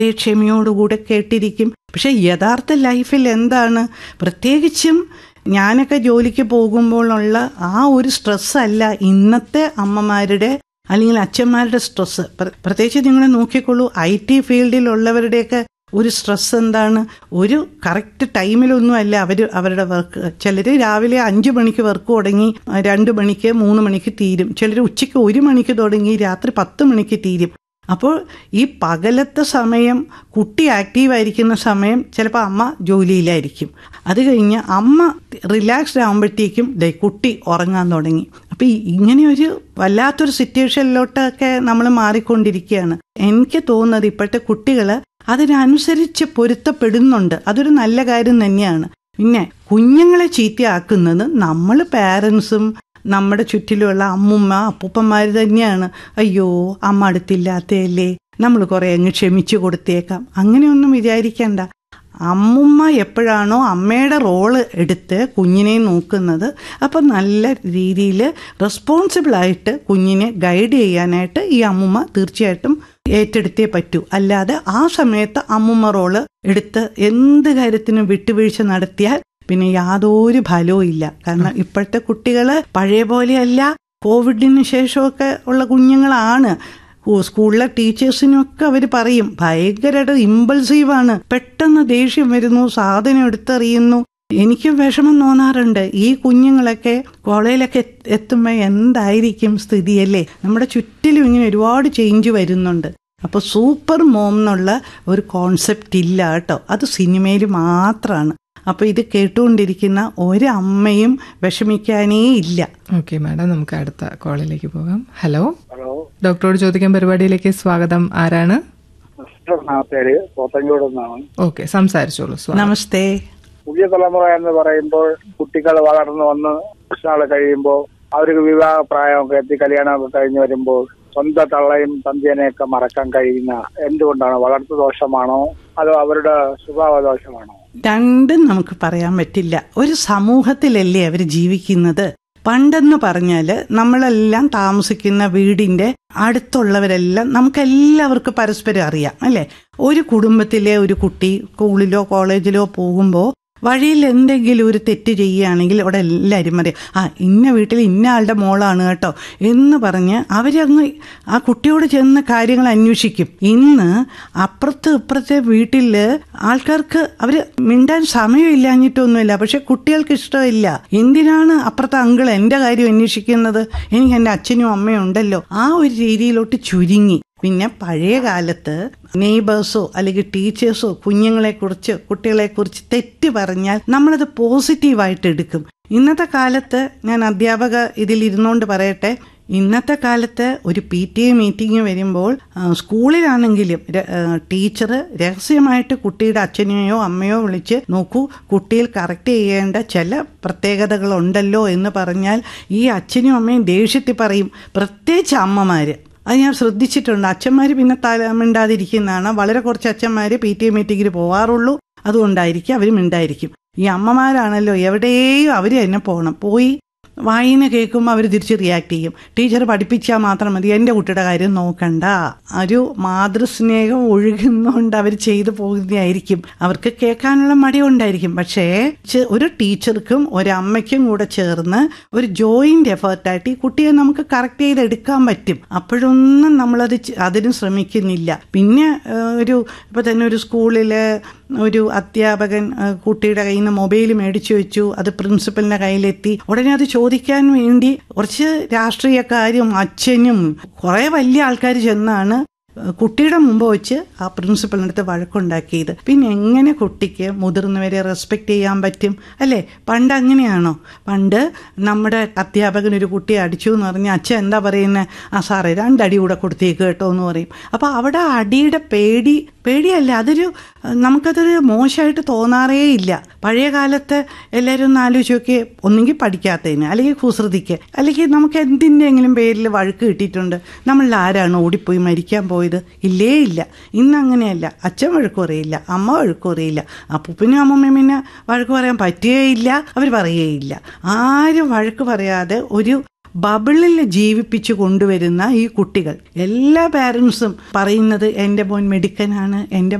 ക്ഷമയോടുകൂടെ കേട്ടിരിക്കും പക്ഷെ യഥാർത്ഥ ലൈഫിൽ എന്താണ് പ്രത്യേകിച്ചും ഞാനൊക്കെ ജോലിക്ക് പോകുമ്പോഴുള്ള ആ ഒരു സ്ട്രെസ് അല്ല ഇന്നത്തെ അമ്മമാരുടെ അല്ലെങ്കിൽ അച്ഛന്മാരുടെ സ്ട്രെസ് പ്രത്യേകിച്ച് നിങ്ങൾ നോക്കിക്കോളൂ ഐ ടി ഫീൽഡിലുള്ളവരുടെയൊക്കെ ഒരു സ്ട്രെസ് എന്താണ് ഒരു കറക്റ്റ് ടൈമിലൊന്നും അല്ല അവർ അവരുടെ വർക്ക് ചിലർ രാവിലെ അഞ്ച് മണിക്ക് വർക്ക് തുടങ്ങി രണ്ട് മണിക്ക് മൂന്ന് മണിക്ക് തീരും ചിലർ ഉച്ചയ്ക്ക് ഒരു മണിക്ക് തുടങ്ങി രാത്രി പത്ത് മണിക്ക് തീരും അപ്പോൾ ഈ പകലത്തെ സമയം കുട്ടി ആക്റ്റീവായിരിക്കുന്ന സമയം ചിലപ്പോൾ അമ്മ ജോലിയിലായിരിക്കും അത് കഴിഞ്ഞ് അമ്മ റിലാക്സ്ഡ് ആകുമ്പോഴത്തേക്കും ദേ കുട്ടി ഉറങ്ങാൻ തുടങ്ങി അപ്പം ഇങ്ങനെ ഒരു വല്ലാത്തൊരു സിറ്റുവേഷനിലോട്ടൊക്കെ നമ്മൾ മാറിക്കൊണ്ടിരിക്കുകയാണ് എനിക്ക് തോന്നുന്നത് ഇപ്പോഴത്തെ കുട്ടികൾ അതിനനുസരിച്ച് പൊരുത്തപ്പെടുന്നുണ്ട് അതൊരു നല്ല കാര്യം തന്നെയാണ് പിന്നെ കുഞ്ഞുങ്ങളെ ചീത്തയാക്കുന്നത് നമ്മൾ പാരൻസും നമ്മുടെ ചുറ്റിലുള്ള അമ്മുമ്മ അപ്പൂപ്പന്മാർ തന്നെയാണ് അയ്യോ അമ്മ അടുത്തില്ലാത്തയല്ലേ നമ്മൾ കുറെ അങ്ങ് ക്ഷമിച്ചു കൊടുത്തേക്കാം അങ്ങനെയൊന്നും വിചാരിക്കണ്ട അമ്മുമ്മ എപ്പോഴാണോ അമ്മയുടെ റോള് എടുത്ത് കുഞ്ഞിനെ നോക്കുന്നത് അപ്പം നല്ല രീതിയിൽ റെസ്പോൺസിബിളായിട്ട് കുഞ്ഞിനെ ഗൈഡ് ചെയ്യാനായിട്ട് ഈ അമ്മുമ്മ തീർച്ചയായിട്ടും ഏറ്റെടുത്തേ പറ്റൂ അല്ലാതെ ആ സമയത്ത് അമ്മുമ്മ റോള് എടുത്ത് എന്ത് കാര്യത്തിനും വിട്ടുവീഴ്ച നടത്തിയാൽ പിന്നെ യാതൊരു ഫലവും ഇല്ല കാരണം ഇപ്പോഴത്തെ കുട്ടികൾ പഴയ പോലെയല്ല കോവിഡിന് ശേഷമൊക്കെ ഉള്ള കുഞ്ഞുങ്ങളാണ് സ്കൂളിലെ ടീച്ചേഴ്സിനൊക്കെ അവർ പറയും ഭയങ്കരമായിട്ട് ഇമ്പൾസീവാണ് പെട്ടെന്ന് ദേഷ്യം വരുന്നു സാധനം എടുത്തെറിയുന്നു എനിക്കും വിഷമം തോന്നാറുണ്ട് ഈ കുഞ്ഞുങ്ങളൊക്കെ കോളേജിലൊക്കെ എത്തുമ്പോൾ എന്തായിരിക്കും സ്ഥിതിയല്ലേ നമ്മുടെ ചുറ്റിലും ഇങ്ങനെ ഒരുപാട് ചേഞ്ച് വരുന്നുണ്ട് അപ്പോൾ സൂപ്പർ മോം എന്നുള്ള ഒരു കോൺസെപ്റ്റ് ഇല്ല കേട്ടോ അത് സിനിമയിൽ മാത്രമാണ് അപ്പോൾ ഇത് കേട്ടുകൊണ്ടിരിക്കുന്ന ഒരമ്മയും വിഷമിക്കാനേ ഇല്ല ഓക്കെ മാഡം നമുക്ക് അടുത്ത കോളിലേക്ക് പോകാം ഹലോ ഹലോ ഡോക്ടറോട് ചോദിക്കാൻ പരിപാടിയിലേക്ക് സ്വാഗതം ആരാണ് സിസ്റ്റർ എന്നാ പേര് പോത്തങ്കോട് നിന്നാണ് ഓക്കെ സംസാരിച്ചോളൂ സ്വാഗതം നമസ്തേ പുതിയ തലമുറ എന്ന് പറയുമ്പോൾ കുട്ടികൾ വളർന്നു വന്ന് കുറച്ച് നാൾ കഴിയുമ്പോൾ അവർക്ക് വിവാഹ പ്രായമൊക്കെ എത്തി കല്യാണമൊക്കെ കഴിഞ്ഞ് വരുമ്പോൾ സ്വന്തം തള്ളയും തന്തിയനെയൊക്കെ മറക്കാൻ കഴിയുന്ന എന്തുകൊണ്ടാണ് വളർത്തു ദോഷമാണോ അതോ അവരുടെ സ്വഭാവ ദോഷമാണോ രണ്ടും നമുക്ക് പറയാൻ പറ്റില്ല ഒരു സമൂഹത്തിലല്ലേ അവർ ജീവിക്കുന്നത് പണ്ടെന്ന് പറഞ്ഞാൽ നമ്മളെല്ലാം താമസിക്കുന്ന വീടിന്റെ അടുത്തുള്ളവരെല്ലാം നമുക്കെല്ലാവർക്കും പരസ്പരം അറിയാം അല്ലെ ഒരു കുടുംബത്തിലെ ഒരു കുട്ടി സ്കൂളിലോ കോളേജിലോ പോകുമ്പോൾ വഴിയിൽ എന്തെങ്കിലും ഒരു തെറ്റ് ചെയ്യുകയാണെങ്കിൽ അവിടെ എല്ലാവരും അറിയാം ആ ഇന്ന വീട്ടിൽ ഇന്ന ആളുടെ മോളാണ് കേട്ടോ എന്ന് പറഞ്ഞ് അവരങ്ങ് ആ കുട്ടിയോട് ചെന്ന് കാര്യങ്ങൾ അന്വേഷിക്കും ഇന്ന് അപ്പുറത്ത് ഇപ്പുറത്തെ വീട്ടിൽ ആൾക്കാർക്ക് അവർ മിണ്ടാൻ സമയമില്ലാഞ്ഞിട്ടൊന്നുമില്ല പക്ഷെ കുട്ടികൾക്ക് ഇഷ്ടമില്ല എന്തിനാണ് അപ്പുറത്തെ അങ്കിൾ എൻ്റെ കാര്യം അന്വേഷിക്കുന്നത് എനിക്ക് എൻ്റെ അച്ഛനും അമ്മയും ഉണ്ടല്ലോ ആ ഒരു രീതിയിലോട്ട് ചുരുങ്ങി പിന്നെ പഴയ കാലത്ത് നെയ്ബേഴ്സോ അല്ലെങ്കിൽ ടീച്ചേഴ്സോ കുഞ്ഞുങ്ങളെക്കുറിച്ച് കുട്ടികളെക്കുറിച്ച് തെറ്റ് പറഞ്ഞാൽ നമ്മളത് പോസിറ്റീവായിട്ട് എടുക്കും ഇന്നത്തെ കാലത്ത് ഞാൻ അധ്യാപക ഇതിൽ ഇരുന്നുകൊണ്ട് പറയട്ടെ ഇന്നത്തെ കാലത്ത് ഒരു പി ടി എ മീറ്റിംഗ് വരുമ്പോൾ സ്കൂളിലാണെങ്കിലും ടീച്ചർ രഹസ്യമായിട്ട് കുട്ടിയുടെ അച്ഛനെയോ അമ്മയോ വിളിച്ച് നോക്കൂ കുട്ടിയിൽ കറക്റ്റ് ചെയ്യേണ്ട ചില പ്രത്യേകതകളുണ്ടല്ലോ എന്ന് പറഞ്ഞാൽ ഈ അച്ഛനും അമ്മയും ദേഷ്യത്തിൽ പറയും പ്രത്യേകിച്ച് അമ്മമാര് അത് ഞാൻ ശ്രദ്ധിച്ചിട്ടുണ്ട് അച്ഛന്മാർ പിന്നെ തല മിണ്ടാതിരിക്കുന്നതാണ് വളരെ കുറച്ച് അച്ഛന്മാർ പി ടി എ മീറ്റിങ്ങിന് പോകാറുള്ളൂ അതുകൊണ്ടായിരിക്കും അവർ മിണ്ടായിരിക്കും ഈ അമ്മമാരാണല്ലോ എവിടെയും അവർ തന്നെ പോകണം പോയി വായന കേൾക്കുമ്പോൾ അവർ തിരിച്ച് റിയാക്ട് ചെയ്യും ടീച്ചർ പഠിപ്പിച്ചാൽ മാത്രം മതി എൻ്റെ കുട്ടിയുടെ കാര്യം നോക്കണ്ട ഒരു മാതൃസ്നേഹം ഒഴുകുന്നതുകൊണ്ട് അവർ ചെയ്തു പോകുന്നതായിരിക്കും അവർക്ക് കേൾക്കാനുള്ള മടി ഉണ്ടായിരിക്കും പക്ഷേ ഒരു ടീച്ചർക്കും ഒരമ്മയ്ക്കും കൂടെ ചേർന്ന് ഒരു ജോയിന്റ് എഫേർട്ടായിട്ട് ഈ കുട്ടിയെ നമുക്ക് കറക്റ്റ് ചെയ്ത് എടുക്കാൻ പറ്റും അപ്പോഴൊന്നും നമ്മളത് അതിന് ശ്രമിക്കുന്നില്ല പിന്നെ ഒരു ഇപ്പൊ തന്നെ ഒരു സ്കൂളില് ഒരു അധ്യാപകൻ കുട്ടിയുടെ കയ്യിൽ നിന്ന് മൊബൈൽ മേടിച്ചു വെച്ചു അത് പ്രിൻസിപ്പലിന്റെ കയ്യിലെത്തി ഉടനെ അത് ചോദിക്കാൻ വേണ്ടി കുറച്ച് രാഷ്ട്രീയക്കാരും അച്ഛനും കുറെ വലിയ ആൾക്കാർ ചെന്നാണ് കുട്ടിയുടെ മുമ്പ് വെച്ച് ആ പ്രിൻസിപ്പലിൻ്റെ അടുത്ത് വഴക്കുണ്ടാക്കിയത് പിന്നെ എങ്ങനെ കുട്ടിക്ക് മുതിർന്നവരെ റെസ്പെക്റ്റ് ചെയ്യാൻ പറ്റും അല്ലേ പണ്ട് അങ്ങനെയാണോ പണ്ട് നമ്മുടെ അധ്യാപകൻ ഒരു കുട്ടിയെ അടിച്ചു എന്ന് പറഞ്ഞാൽ അച്ഛൻ എന്താ പറയുന്നത് ആ സാറേ രണ്ടടി കൂടെ കൊടുത്തേക്ക് കേട്ടോ എന്ന് പറയും അപ്പോൾ അവിടെ അടിയുടെ പേടി പേടിയല്ല അതൊരു നമുക്കതൊരു മോശമായിട്ട് തോന്നാറേ ഇല്ല പഴയ കാലത്ത് എല്ലാവരും ഒന്ന് ആലോചിച്ച് നോക്കി ഒന്നെങ്കിൽ പഠിക്കാത്തതിന് അല്ലെങ്കിൽ കുസൃതിക്ക് അല്ലെങ്കിൽ നമുക്ക് എന്തിൻ്റെങ്കിലും പേരിൽ വഴക്ക് കിട്ടിയിട്ടുണ്ട് നമ്മളിൽ ആരാണ് ഓടിപ്പോയി മരിക്കാൻ പോയത് ഇല്ലേ ഇല്ല ഇന്ന് അങ്ങനെയല്ല അച്ഛൻ വഴക്ക് പറയില്ല അമ്മ വഴക്ക് പറയില്ല അപ്പൂപ്പനും അമ്മമ്മയും പിന്നെ വഴക്ക് പറയാൻ പറ്റുകയില്ല അവർ പറയുകയില്ല ആരും വഴക്ക് പറയാതെ ഒരു ബബിളിൽ ജീവിപ്പിച്ചു കൊണ്ടുവരുന്ന ഈ കുട്ടികൾ എല്ലാ പാരൻസും പറയുന്നത് എൻ്റെ മോൻ മെഡിക്കനാണ് എൻ്റെ